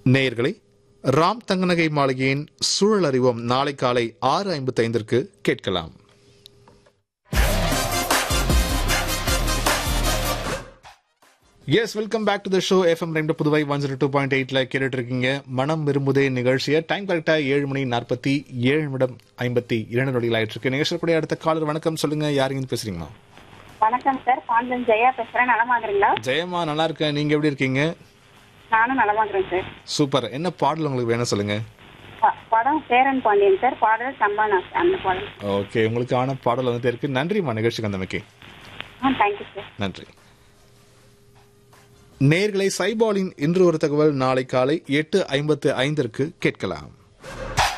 நேயர்களே ராம் தங்கநகை மாளிகையின் சூழல் அறிவோம் நாளை காலை ஆறு ஐம்பத்தி ஐந்திற்கு கேட்கலாம் yes welcome back to the show FM ரெண்டு Puduvai one zero two point எயிட்ல கேட்டுட்டு இருக்கீங்க மனம் விரும்புதே நிகழ்ச்சியை டைம் கரெக்டா ஏழு மணி நாற்பத்தி ஏழு நிமிடம் ஐம்பத்தி இரண்டு நொடிகள் ஆயிட்டு இருக்கு நிகழ்ச்சியுடைய அடுத்த காலர் வணக்கம் சொல்லுங்க யாருங்க பேசுறீங்களா வணக்கம் சார் பாண்டன் ஜெயா பேசுறேன் நலமாக்குறீங்களா ஜெயமா நல்லா இருக்கேன் நீங்க எப்படி இருக்கீங்க நானும் நலமாக்குறேன் சார் சூப்பர் என்ன பாடல் உங்களுக்கு வேணும் சொல்லுங்க ப- படம் சேரன் பாண்டியன் சார் பாடல் சம்பானா அந்த பாடல் ஓகே உங்களுக்கான பாடல் வந்துட்டு இருக்கு நன்றிம்மா நிகழ்ச்சிக்கு வந்தமைக்கு ஆ தேங்க்யூ சார் நன்றி நேர்களை சைபாலின் இன்று ஒரு தகவல் நாளை காலை எட்டு ஐம்பத்து ஐந்திற்கு கேட்கலாம்